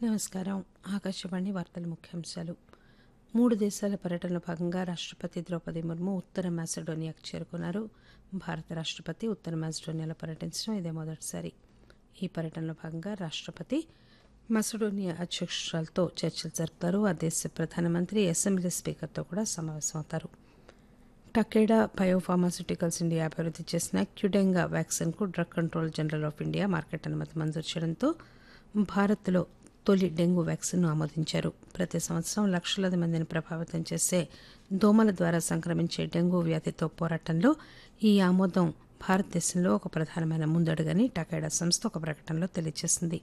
నమస్కారం ఆకాశవాణి వార్తల ముఖ్యాంశాలు మూడు దేశాల పర్యటనలో భాగంగా రాష్ట్రపతి ద్రౌపది ముర్ము ఉత్తర మాసిడోనియాకు చేరుకున్నారు భారత రాష్ట్రపతి ఉత్తర మాసిడోనియాలో పర్యటించడం ఇదే మొదటిసారి ఈ పర్యటనలో భాగంగా రాష్ట్రపతి మసిడోనియా అధ్యక్షురాలతో చర్చలు జరుపుతారు ఆ దేశ ప్రధానమంత్రి అసెంబ్లీ స్పీకర్తో కూడా సమావేశమవుతారు టకేడా బయోఫార్మాస్యూటికల్స్ ఇండియా అభివృద్ధి చేసిన క్యుడెంగా వ్యాక్సిన్కు drug control general of India market అనుమతి మంజూరు చేయడంతో భారత్లో తొలి డెంగూ వ్యాక్సిన్ను ఆమోదించారు ప్రతి సంవత్సరం లక్షలాది మందిని ప్రభావితం చేసే దోమల ద్వారా సంక్రమించే డెంగూ వ్యాధితో పోరాటంలో ఈ ఆమోదం భారతదేశంలో ఒక ప్రధానమైన ముందడుగని టకేడా సంస్థ ఒక ప్రకటనలో తెలియజేసింది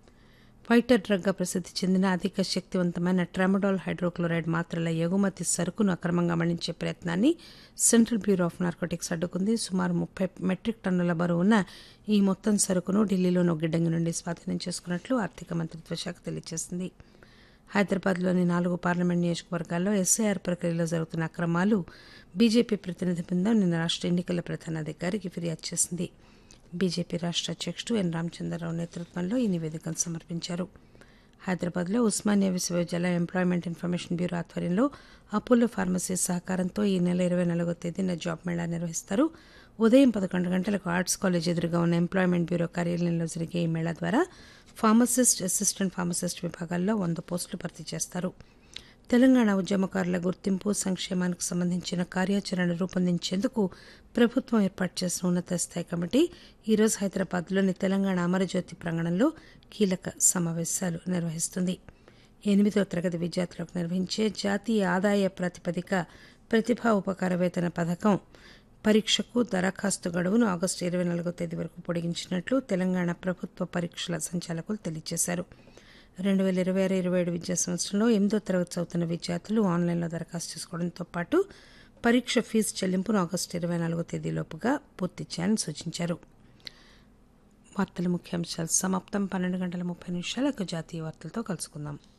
ఫైటర్ డ్రగ్గా ప్రసిద్ధి చెందిన అధిక శక్తివంతమైన ట్రామడాల్ హైడ్రోక్లోరైడ్ మాత్రల ఎగుమతి సరుకును అక్రమంగా మళ్లించే ప్రయత్నాన్ని సెంట్రల్ బ్యూరో ఆఫ్ నార్కోటిక్స్ అడ్డుకుంది సుమారు ముప్పై మెట్రిక్ టన్నుల బరువున్న ఈ మొత్తం సరుకును ఢిల్లీలోని ఒక గిడ్డంగి నుండి స్వాధీనం చేసుకున్నట్లు ఆర్థిక మంత్రిత్వ శాఖ తెలియజేసింది హైదరాబాద్లోని నాలుగు పార్లమెంట్ నియోజకవర్గాల్లో ఎస్ఐఆర్ ప్రక్రియలో జరుగుతున్న అక్రమాలు బీజేపీ ప్రతినిధి బృందం నిన్న రాష్ట్ర ఎన్నికల ప్రధానాధికారికి ఫిర్యాదు చేసింది బీజేపీ రాష్ట్ర అధ్యక్షుడు ఎన్ రామచంద్రరావు నేతృత్వంలో ఈ నివేదికను సమర్పించారు హైదరాబాద్లో ఉస్మానియా విశ్వవిద్యాలయం ఎంప్లాయ్మెంట్ ఇన్ఫర్మేషన్ బ్యూరో ఆధ్వర్యంలో అపోలో ఫార్మసీ సహకారంతో ఈ నెల ఇరవై నాలుగో తేదీన జాబ్ మేళా నిర్వహిస్తారు ఉదయం పదకొండు గంటలకు ఆర్ట్స్ కాలేజ్ ఎదురుగా ఉన్న ఎంప్లాయ్మెంట్ బ్యూరో కార్యాలయంలో జరిగే ఈ మేళా ద్వారా ఫార్మసిస్ట్ అసిస్టెంట్ ఫార్మసిస్ట్ విభాగాల్లో వంద పోస్టులు భర్తీ చేస్తారు తెలంగాణ ఉద్యమకారుల గుర్తింపు సంక్షేమానికి సంబంధించిన కార్యాచరణ రూపొందించేందుకు ప్రభుత్వం ఏర్పాటు చేసిన ఉన్నత స్థాయి కమిటీ ఈరోజు హైదరాబాద్లోని తెలంగాణ అమరజ్యోతి ప్రాంగణంలో కీలక సమావేశాలు నిర్వహిస్తుంది ఎనిమిదవ తరగతి విద్యార్థులకు నిర్వహించే జాతీయ ఆదాయ ప్రాతిపదిక ప్రతిభా ఉపకార వేతన పథకం పరీక్షకు దరఖాస్తు గడువును ఆగస్టు ఇరవై నాలుగో తేదీ వరకు పొడిగించినట్లు తెలంగాణ ప్రభుత్వ పరీక్షల సంచాలకులు తెలియజేశారు రెండు వేల ఇరవై ఆరు ఇరవై ఏడు విద్యా సంవత్సరంలో ఎనిమిదో తరగతి చదువుతున్న విద్యార్థులు ఆన్లైన్లో దరఖాస్తు చేసుకోవడంతో పాటు పరీక్ష ఫీజు చెల్లింపును ఆగస్టు ఇరవై నాలుగో తేదీలోపుగా పూర్తి చేయాలని సూచించారు వార్తల ముఖ్యాంశాలు సమాప్తం పన్నెండు గంటల ముప్పై నిమిషాలకు జాతీయ వార్తలతో కలుసుకుందాం